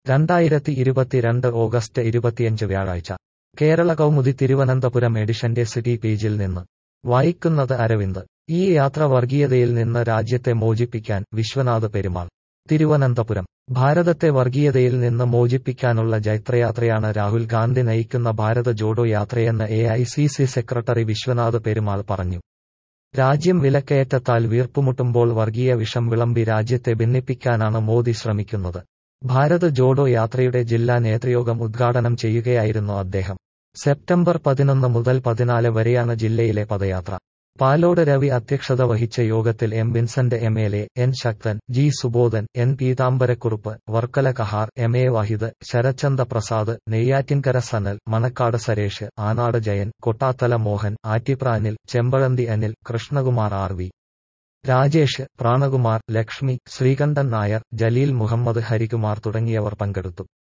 രണ്ടായിരത്തി ഇരുപത്തിരണ്ട് ഓഗസ്റ്റ് ഇരുപത്തിയഞ്ച് വ്യാഴാഴ്ച കേരള കൗമുദി തിരുവനന്തപുരം എഡിഷന്റെ സിറ്റി പേജിൽ നിന്ന് വായിക്കുന്നത് അരവിന്ദ് ഈ യാത്ര വർഗീയതയിൽ നിന്ന് രാജ്യത്തെ മോചിപ്പിക്കാൻ വിശ്വനാഥ് പെരുമാൾ തിരുവനന്തപുരം ഭാരതത്തെ വർഗീയതയിൽ നിന്ന് മോചിപ്പിക്കാനുള്ള ജൈത്രയാത്രയാണ് രാഹുൽ ഗാന്ധി നയിക്കുന്ന ഭാരത ജോഡോ യാത്രയെന്ന് A I C C secretary Vishwanath Perumal പറഞ്ഞു രാജ്യം വിലക്കയറ്റത്താൽ വീർപ്പുമുട്ടുമ്പോൾ വർഗീയ വിഷം വിളമ്പി രാജ്യത്തെ ഭിന്നിപ്പിക്കാനാണ് മോദി ശ്രമിക്കുന്നത് ഭാരത് ജോഡോ യാത്രയുടെ ജില്ലാ നേതൃയോഗം ഉദ്ഘാടനം ചെയ്യുകയായിരുന്നു അദ്ദേഹം സെപ്റ്റംബർ പതിനൊന്ന് മുതൽ പതിനാല് വരെയാണ് ജില്ലയിലെ പദയാത്ര പാലോട് രവി അധ്യക്ഷത വഹിച്ച യോഗത്തിൽ M Vincent M L A N Sakthan G Subodhan N Peethambarakurup Varkala Kahar M A Vahid Sarachandra Prasad Neyyattinkara Sanal Manacaud Suresh Anad Jayan Kottathala Mohan Attipra Anil Chempazhanthy Anil Krishnakumar R V Rajesh Pranakumar Lakshmi Sreekandan Nair Jaleel Muhammad Harikumar തുടങ്ങിയവർ പങ്കെടുത്തു